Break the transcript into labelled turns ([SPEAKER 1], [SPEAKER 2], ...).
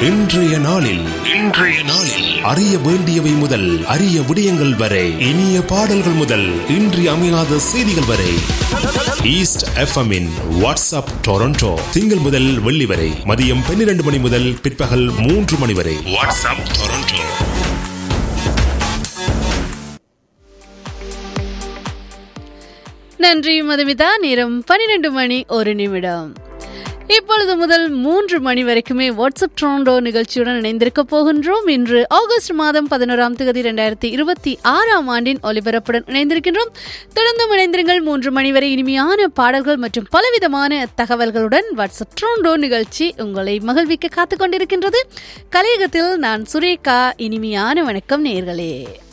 [SPEAKER 1] இன்றைய நாளில் இன்றைய நாளில் அறிய வேண்டியவை முதல் அரிய விடயங்கள் வரை இனிய பாடல்கள் முதல் இன்றி அமையாத செய்திகள் வரை ஈஸ்ட் எஃப்எம்மின் வாட்ஸ்அப் டொரண்டோ திங்கள் முதல் வெள்ளி வரை மதியம் பன்னிரண்டு மணி முதல் பிற்பகல் மூன்று மணி வரை வாட்ஸ்அப் டொரண்டோ
[SPEAKER 2] நன்றி மதுமிதா நேரம் பன்னிரண்டு மணி ஒரு நிமிடம் இப்பொழுது முதல் மூன்று மணி வரைக்குமே வாட்ஸ்அப் ட்ரோண்டோ நிகழ்ச்சியுடன் இணைந்திருக்க போகின்றோம் இன்று ஆகஸ்ட் மாதம் பதினோராம் தேதி இரண்டாயிரத்தி இருபத்தி ஆறாம் ஆண்டின் ஒலிபரப்புடன் இணைந்திருக்கின்றோம் தொடர்ந்து இணைந்திருங்கள் மூன்று மணி வரை இனிமையான பாடல்கள் மற்றும் பலவிதமான தகவல்களுடன் வாட்ஸ்அப் ட்ரோண்டோ நிகழ்ச்சி உங்களை மகிழ்விக்க காத்துக் கொண்டிருக்கின்றது கலையகத்தில் நான் சுரேகா இனிமையான வணக்கம் நேர்களே